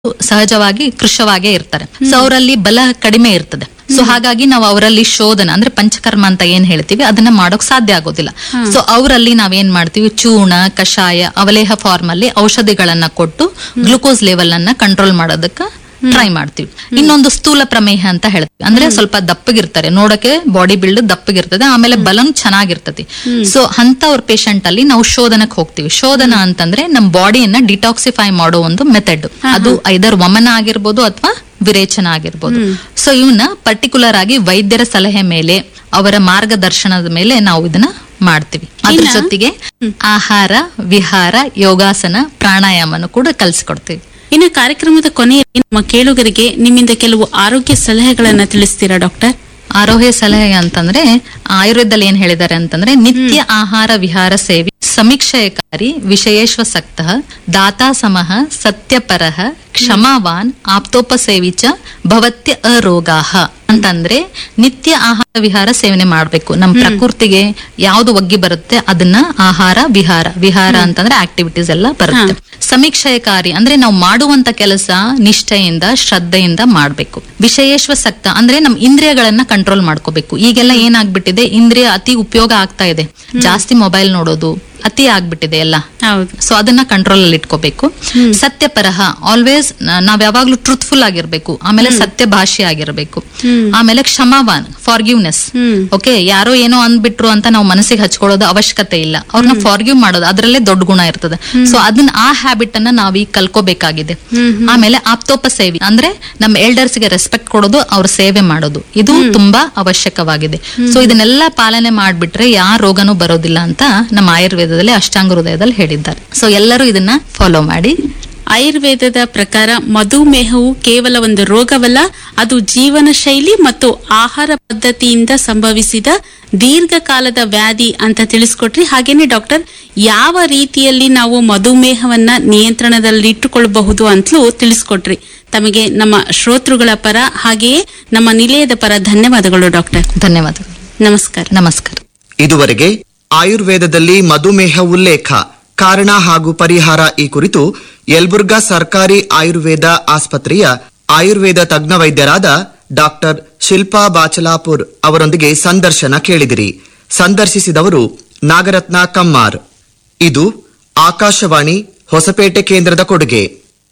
ಸಹಜವಾಗಿ ಕೃಶವಾಗೇ ಇರ್ತಾರೆ ಸೊ ಅವರಲ್ಲಿ ಬಲ ಕಡಿಮೆ ಇರ್ತದೆ ಸೊ ಹಾಗಾಗಿ ನಾವು ಅವರಲ್ಲಿ ಶೋಧನ ಅಂದ್ರೆ ಪಂಚಕರ್ಮ ಅಂತ ಏನ್ ಹೇಳ್ತೀವಿ ಅದನ್ನ ಮಾಡೋಕ್ ಸಾಧ್ಯ ಆಗೋದಿಲ್ಲ ಸೊ ಅವರಲ್ಲಿ ನಾವೇನ್ ಮಾಡ್ತೀವಿ ಚೂರ್ಣ ಕಷಾಯ ಅವಲೇಹ ಫಾರ್ಮ್ ಅಲ್ಲಿ ಔಷಧಿಗಳನ್ನ ಕೊಟ್ಟು ಗ್ಲುಕೋಸ್ ಲೆವೆಲ್ ಅನ್ನ ಕಂಟ್ರೋಲ್ ಮಾಡೋದಕ್ಕ ಟ್ರೈ ಮಾಡ್ತೀವಿ ಇನ್ನೊಂದು ಸ್ಥೂಲ ಪ್ರಮೇಹ ಅಂತ ಹೇಳ್ತೀವಿ ಅಂದ್ರೆ ಸ್ವಲ್ಪ ದಪ್ಪಗಿರ್ತಾರೆ ನೋಡಕ್ಕೆ ಬಾಡಿ ಬಿಲ್ಡ್ ದಪ್ಪಗಿರ್ತದೆ ಆಮೇಲೆ ಬಲನ್ ಚೆನ್ನಾಗಿರ್ತದೆ ಸೊ ಅಂತವ್ರ ಪೇಷಂಟ್ ಅಲ್ಲಿ ನಾವು ಶೋಧನಕ್ಕೆ ಹೋಗ್ತೀವಿ ಶೋಧನ ಅಂತಂದ್ರೆ ನಮ್ ಬಾಡಿಯನ್ನ ಡಿಟಾಕ್ಸಿಫೈ ಮಾಡೋ ಒಂದು ಮೆಥಡ್ ಅದು ಐದರ್ ವಮನ ಆಗಿರ್ಬೋದು ಅಥವಾ ವಿರೇಚನ ಆಗಿರ್ಬೋದು ಸೊ ಇವನ್ನ ಪರ್ಟಿಕ್ಯುಲರ್ ಆಗಿ ವೈದ್ಯರ ಸಲಹೆ ಮೇಲೆ ಅವರ ಮಾರ್ಗದರ್ಶನದ ಮೇಲೆ ನಾವು ಇದನ್ನ ಮಾಡ್ತೀವಿ ಅದ್ರ ಜೊತೆಗೆ ಆಹಾರ ವಿಹಾರ ಯೋಗಾಸನ ಪ್ರಾಣಾಯಾಮನು ಕೂಡ ಕಲಿಸ್ಕೊಡ್ತೀವಿ ಇನ್ನು ಕಾರ್ಯಕ್ರಮದ ಕೊನೆಯಲ್ಲಿ ನಮ್ಮ ಕೇಳುಗರಿಗೆ ನಿಮ್ಮಿಂದ ಕೆಲವು ಆರೋಗ್ಯ ಸಲಹೆಗಳನ್ನ ತಿಳಿಸ್ತೀರಾ ಡಾಕ್ಟರ್ ಆರೋಗ್ಯ ಸಲಹೆ ಅಂತಂದ್ರೆ ಆಯುರ್ವೇದದಲ್ಲಿ ಏನ್ ಹೇಳಿದ್ದಾರೆ ಅಂತಂದ್ರೆ ನಿತ್ಯ ಆಹಾರ ವಿಹಾರ ಸೇವಿ ಸಮೀಕ್ಷಯಕಾರಿ ವಿಷಯೇಶ್ವಸಕ್ತ ದಾತಾ ಸಮಃ ಸತ್ಯಪರಃ ಕ್ಷಮಾವಾನ್ ಆಪ್ತೋಪಸೇವಿ ಚ ಭವತ್ಯ ಅರೋಗಾಹ ಅಂತಂದ್ರೆ ನಿತ್ಯ ಆಹಾರ ವಿಹಾರ ಸೇವನೆ ಮಾಡ್ಬೇಕು ನಮ್ ಪ್ರಕೃತಿಗೆ ಯಾವ್ದು ಒಗ್ಗಿ ಬರುತ್ತೆ ಅದನ್ನ ಆಹಾರ ವಿಹಾರ ವಿಹಾರ ಅಂತಂದ್ರೆ ಆಕ್ಟಿವಿಟೀಸ್ ಎಲ್ಲ ಬರುತ್ತೆ ಸಮೀಕ್ಷಯಕಾರಿ ಅಂದ್ರೆ ನಾವು ಮಾಡುವಂತ ಕೆಲಸ ನಿಷ್ಠೆಯಿಂದ ಶ್ರದ್ಧೆಯಿಂದ ಮಾಡ್ಬೇಕು ವಿಷಯೇಶ್ವಸಕ್ತ ಅಂದ್ರೆ ನಮ್ ಇಂದ್ರಿಯಗಳನ್ನ ಕಂಟ್ರೋಲ್ ಮಾಡ್ಕೋಬೇಕು ಈಗೆಲ್ಲ ಏನಾಗ್ಬಿಟ್ಟಿದೆ ಇಂದ್ರಿಯ ಅತಿ ಉಪಯೋಗ ಆಗ್ತಾ ಇದೆ ಜಾಸ್ತಿ ಮೊಬೈಲ್ ನೋಡೋದು ಅತಿ ಆಗ್ಬಿಟ್ಟಿದೆ ಎಲ್ಲ ಹೌದು ಸೊ ಅದನ್ನ ಕಂಟ್ರೋಲ್ ಅಲ್ಲಿ ಇಟ್ಕೋಬೇಕು ಸತ್ಯಪರಹ ಆಲ್ವೇಸ್ ನಾವ್ ಯಾವಾಗ್ಲೂ ಟ್ರೂತ್ಫುಲ್ ಆಗಿರ್ಬೇಕು ಆಮೇಲೆ ಸತ್ಯ ಭಾಷೆ ಆಗಿರ್ಬೇಕು ಆಮೇಲೆ ಕ್ಷಮಾವಾನ್ ಫಾರ್ಗಿವ್ನೆಸ್ ಓಕೆ ಯಾರೋ ಏನೋ ಅಂದ್ಬಿಟ್ರು ಅಂತ ನಾವು ಮನಸ್ಸಿಗೆ ಹಚ್ಕೊಳ್ಳೋದು ಅವಶ್ಯಕತೆ ಇಲ್ಲ ಅವ್ರನ್ನ ಫಾರ್ಗಿವ್ ಮಾಡೋದು ಅದರಲ್ಲೇ ದೊಡ್ಡ ಗುಣ ಇರ್ತದೆ ಸೊ ಅದನ್ನ ಆ ಹ್ಯಾಬಿಟ್ ಅನ್ನ ನಾವ್ ಈಗ ಕಲ್ಕೋಬೇಕಾಗಿದೆ ಆಮೇಲೆ ಆಪ್ತೋಪ ಸೇವೆ ಅಂದ್ರೆ ನಮ್ಮ ಎಲ್ಡರ್ಸ್ ಗೆ ರೆಸ್ಪೆಕ್ಟ್ ಕೊಡೋದು ಅವ್ರ ಸೇವೆ ಮಾಡೋದು ಇದು ತುಂಬಾ ಅವಶ್ಯಕವಾಗಿದೆ ಸೊ ಇದನ್ನೆಲ್ಲ ಪಾಲನೆ ಮಾಡ್ಬಿಟ್ರೆ ಯಾವ ರೋಗನೂ ಬರೋದಿಲ್ಲ ಅಂತ ನಮ್ಮ ಆಯುರ್ವೇದದಲ್ಲಿ ಅಷ್ಟಾಂಗ ಹೃದಯದಲ್ಲಿ ಹೇಳಿದ್ದಾರೆ ಸೊ ಎಲ್ಲರೂ ಇದನ್ನ ಫಾಲೋ ಮಾಡಿ ಆಯುರ್ವೇದದ ಪ್ರಕಾರ ಮಧುಮೇಹವು ಕೇವಲ ಒಂದು ರೋಗವಲ್ಲ ಅದು ಜೀವನ ಶೈಲಿ ಮತ್ತು ಆಹಾರ ಪದ್ಧತಿಯಿಂದ ಸಂಭವಿಸಿದ ದೀರ್ಘಕಾಲದ ವ್ಯಾಧಿ ಅಂತ ತಿಳಿಸ್ಕೊಟ್ರಿ ಹಾಗೇನೆ ಡಾಕ್ಟರ್ ಯಾವ ರೀತಿಯಲ್ಲಿ ನಾವು ಮಧುಮೇಹವನ್ನ ನಿಯಂತ್ರಣದಲ್ಲಿಟ್ಟುಕೊಳ್ಳಬಹುದು ಅಂತಲೂ ತಿಳಿಸ್ಕೊಟ್ರಿ ತಮಗೆ ನಮ್ಮ ಶ್ರೋತೃಗಳ ಪರ ಹಾಗೆಯೇ ನಮ್ಮ ನಿಲಯದ ಪರ ಧನ್ಯವಾದಗಳು ಡಾಕ್ಟರ್ ಧನ್ಯವಾದಗಳು ನಮಸ್ಕಾರ ನಮಸ್ಕಾರ ಇದುವರೆಗೆ ಆಯುರ್ವೇದದಲ್ಲಿ ಮಧುಮೇಹ ಉಲ್ಲೇಖ ಕಾರಣ ಹಾಗೂ ಪರಿಹಾರ ಈ ಕುರಿತು ಯಲಬುರ್ಗಾ ಸರ್ಕಾರಿ ಆಯುರ್ವೇದ ಆಸ್ಪತ್ರೆಯ ಆಯುರ್ವೇದ ತಜ್ಞ ವೈದ್ಯರಾದ ಡಾಕ್ಟರ್ ಶಿಲ್ಪಾ ಬಾಚಲಾಪುರ್ ಅವರೊಂದಿಗೆ ಸಂದರ್ಶನ ಕೇಳಿದಿರಿ ಸಂದರ್ಶಿಸಿದವರು ನಾಗರತ್ನ ಕಮ್ಮಾರ್ ಇದು ಆಕಾಶವಾಣಿ ಹೊಸಪೇಟೆ ಕೇಂದ್ರದ ಕೊಡುಗೆ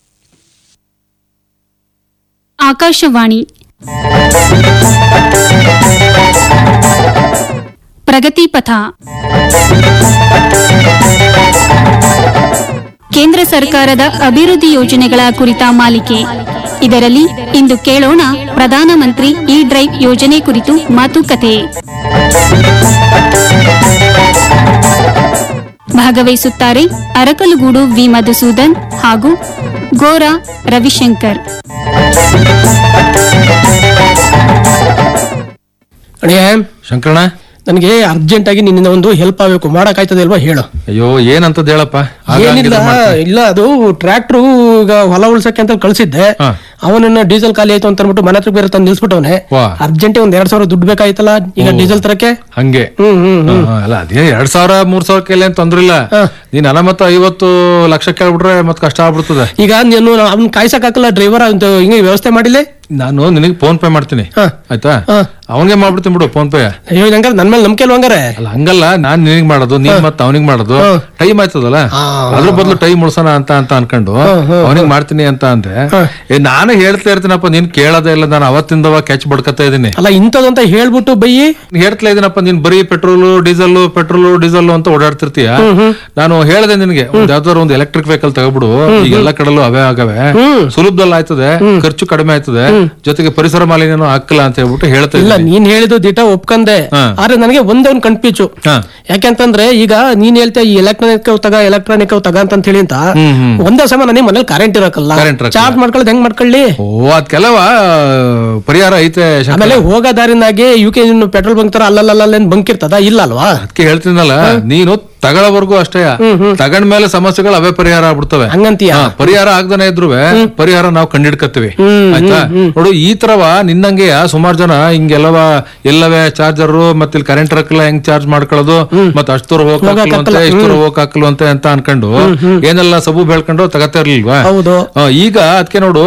ಆಕಾಶವಾಣಿ ಪ್ರಗತಿ ಪಥ ಕೇಂದ್ರ ಸರ್ಕಾರದ ಅಭಿವೃದ್ಧಿ ಯೋಜನೆಗಳ ಕುರಿತ ಮಾಲಿಕೆ ಇದರಲ್ಲಿ ಇಂದು ಕೇಳೋಣ ಪ್ರಧಾನಮಂತ್ರಿ ಇ ಡ್ರೈವ್ ಯೋಜನೆ ಕುರಿತು ಮಾತುಕತೆ ಭಾಗವಹಿಸುತ್ತಾರೆ ಅರಕಲಗೂಡು ವಿ ಮಧುಸೂದನ್ ಹಾಗೂ ಗೋರಾ ರವಿಶಂಕರ್ ಅಣ್ಣ ಶಂಕರಣ್ಣ ನನಗೆ ಅರ್ಜೆಂಟ್ ಆಗಿ ನಿನ್ನಿಂದ ಒಂದು ಹೆಲ್ಪ್ ಆಗಬೇಕು ಮಾಡಕ್ಕಾಯ್ತದೆ ಅಲ್ವಾ ಹೇಳು ಅಯ್ಯೋ ಏನಂತದ್ ಹೇಳಪ್ಪ ಆಗ ಏನಿಲ್ಲ ಹಂಗಿದ್ರೆ ಮಾಡ್ತೀನಿ. ಇಲ್ಲ ಅದು ಟ್ರ್ಯಾಕ್ಟ್ರು ಈಗ ಹೊಲ ಉಳ್ಸಕ್ಕೆ ಅಂತ ಕಳ್ಸಿದ್ದೆ ಹಾ. ಅವನನ್ನ ಡೀಸೆಲ್ ಖಾಲಿ ಆಯ್ತು ಅಂತ ಅಂದ್ಬಿಟ್ಟು ಮನೆ ಹತ್ರ ಬೇರೆ ತಂದು ನಿಲ್ಸ್ಬಿಟ್ಟವನೆ ವಾ. ಅರ್ಜೆಂಟ್ ಒಂದ್ ಎರಡ್ ಸಾವಿರ ದುಡ್ಡು ಬೇಕಾಯ್ತಲ್ಲ ಈಗ ಡೀಸೆಲ್ ತರಕ್ಕೆ ಹಂಗೆ ಹ್ಮ್ ಹ್ಮ್ ಹಾ, ಹಾ, ಅಲ್ಲ ಅದೇ ಎರಡ್ ಸಾವಿರ ಮೂರ್ ಸಾವಿರ ಕೇಳಿ ಅಂತ ತೊಂದ್ರೆ ಇಲ್ಲ ಹಾ. ನೀನ್ ಅಲ್ಲ ಮತ್ತೆ ಐವತ್ತು ಲಕ್ಷ ಕೇಳ್ಬಿಟ್ರೆ ಮತ್ ಕಷ್ಟ ಆಗ್ಬಿಡ್ತದೆ ಈಗ ನೀನು ಅವ್ನ ಕಾಯ್ಸಕ್ ಹಾಕಲ್ಲ ಡ್ರೈವರ್ ಅಂತ ಹಿಂಗೆ ವ್ಯವಸ್ಥೆ ಮಾಡಿಲ್ಲ ನಾನು ನಿನಗೆ ಫೋನ್ ಪೇ ಮಾಡ್ತೀನಿ ಹಾ. ಆಯ್ತಾ ಹಾ. ಅವನಿಗೆ ಮಾಡ್ಬಿಡ್ತೀನಿ ಬಿಡು ಫೋನ್ ಪೇ ಅಯ್ಯೋ ಹಂಗಾರೆ ನನ್ ಮೇಲೆ ನಂಬಿಕೆ ಹಂಗಾರೆ ಅಲ್ಲ ಹಂಗಲ್ಲ ನಾನ್ ನಿನಗ್ ಮಾಡೋದು ನೀನ್ ಮತ್ತೆ ಅವನಿಗೆ ಮಾಡೋದು ಹಾ. ಟೈಮ್ ಆಯ್ತದಲ್ಲ ಹಾ, ಅದ್ರ ಬದಲು ಟೈಮ್ ಉಳ್ಸೋಣ ಅಂತ ಅಂತ ಅನ್ಕೊಂಡು ಅವನಿಗೆ ಮಾಡ್ತೀನಿ ಅಂತ ಅಂದ್ರೆ ಏ ನಾನು ಹೇಳ್ತಾ ಇರ್ತೀನಪ್ಪ ನೀನ್ ಕೇಳೋದೇ ಇಲ್ಲ ನಾನು ಅವತ್ತಿಂದವ ಕ್ಯಾಚ್ ಬಡ್ಕತಾ ಇದೀನಿ ಅಲ್ಲ ಇಂಥದ್ದು ಅಂತ ಹೇಳ್ಬಿಟ್ಟು ಬೈಯಿ ನೀನ್ ಹೇಳ್ತಾ ಇದೀನಪ್ಪ ನೀನ್ ಬರೀ ಪೆಟ್ರೋಲ್ ಡೀಸೆಲ್ ಪೆಟ್ರೋಲ್ ಡೀಸೆಲ್ ಅಂತ ಓಡಾಡ್ತಿರ್ತೀಯ ನಾನು ಹೇಳ್ದೆ ನಿನ್ಗೆ ಒಂದ್ ಯಾವ್ದಾದ್ರು ಒಂದು ಎಲೆಕ್ಟ್ರಿಕ್ ವೆಹಿಕಲ್ ತಗೊಬಿಡು ಈಗ ಎಲ್ಲ ಕಡೆಲ್ಲೂ ಅವೇ ಆಗವೆ ಸುಲಭದಲ್ಲಿ ಆಯ್ತದೆ ಖರ್ಚು ಕಡಿಮೆ ಆಯ್ತದೆ ಜೊತೆಗೆ ಪರಿಸರ ಮಾಲಿನ್ಯನೂ ಹಾಕಲ್ಲ ಅಂತ ಹೇಳ್ಬಿಟ್ಟು ಹೇಳ್ತಾ ಇಲ್ಲ ಇದ್ದೀನಿ ನೀನ್ ಹೇಳಿದ್ದು ದಿಟ ಒಪ್ಕಂದೆ ಹಾ. ಆದ್ರೆ ನನಗೆ ಒಂದೊಂದು ಕನ್ಫ್ಯೂಸು ಹಾ. ಯಾಕೆಂತಂದ್ರೆ ಈಗ ನೀನ್ ಹೇಳ್ತಾ ಈ ಎಲೆಕ್ಟ್ರಾನಿಕ್ ತಗ ಎಲೆಕ್ಟ್ರಾನಿಕ್ ತಗ ಅಂತ ಹೇಳಿ ಅಂತ ಒಂದೇ ಸಮ ನನಗೆ ಮನೇಲಿ ಕರೆಂಟ್ ಇರಕಲ್ಲ Current ಇರಕ್ಕಲ್ಲ. ಚಾರ್ಜ್ ಮಾಡ್ಕೊಳ್ಳೋದು ಹೆಂಗ್ ಮಾಡ್ಕೊಳ್ಳಿ ಓ ಅದ್ ಕೆಲವ ಪರಿಹಾರ ಐತೆ ಶಂಕರ. ಆಮೇಲೆ ಹೋಗೋ ದಾರಿನಾಗೆ ಯು ಕೆ ಪೆಟ್ರೋಲ್ ಬಂಕ್ ತರ ಅಲ್ಲಲ್ಲ ಬಂಕ್ ಇರ್ತದ ಇಲ್ಲ ಅಲ್ವಾ ಅದಕ್ಕೆ ಹೇಳ್ತೀನಲ್ಲ ನೀನು ತಗೊಳ್ಳೋವರೆಗೂ ಅಷ್ಟೇ ತಗೊಂಡ್ಮೇಲೆ ಸಮಸ್ಯೆಗಳು ಅವೇ ಪರಿಹಾರ ಆಗ್ಬಿಡ್ತವೆ ಹಂಗಂತೀಯ? ಹಾ, ಪರಿಹಾರ ಆಗ್ದಾನೆ ಇದ್ರು ಪರಿಹಾರ ನಾವು ಕಂಡಿಡ್ಕತ್ತೀವಿ ಆಯ್ತಾ ನೋಡು ಈ ತರವ ನಿನ್ನಂಗೆ ಸುಮಾರು ಜನ ಹಿಂಗೆಲ್ಲವ ಎಲ್ಲವೇ ಚಾರ್ಜರ್ ಮತ್ತೆ ಇಲ್ಲಿ ಕರೆಂಟ್ ರಕ್ಕಲ್ಲ ಹೆಂಗ್ ಚಾರ್ಜ್ ಮಾಡ್ಕೊಳ್ಳೋದು ಮತ್ತೆ ಅಷ್ಟು ದೂರ ಹೋಗಕ್ಕೆ ಇಷ್ಟು ದೂರ ಹೋಗಕ್ ಅಂತ ಅಂತ ಅನ್ಕೊಂಡು ಏನೆಲ್ಲ ಸಬು ಬೆಳ್ಕೊಂಡು ತಗತ್ತಾ ಇರ್ಲಿಲ್ವಾ ಹೌದು. ಆ, ಈಗ ಅದಕ್ಕೆ ನೋಡು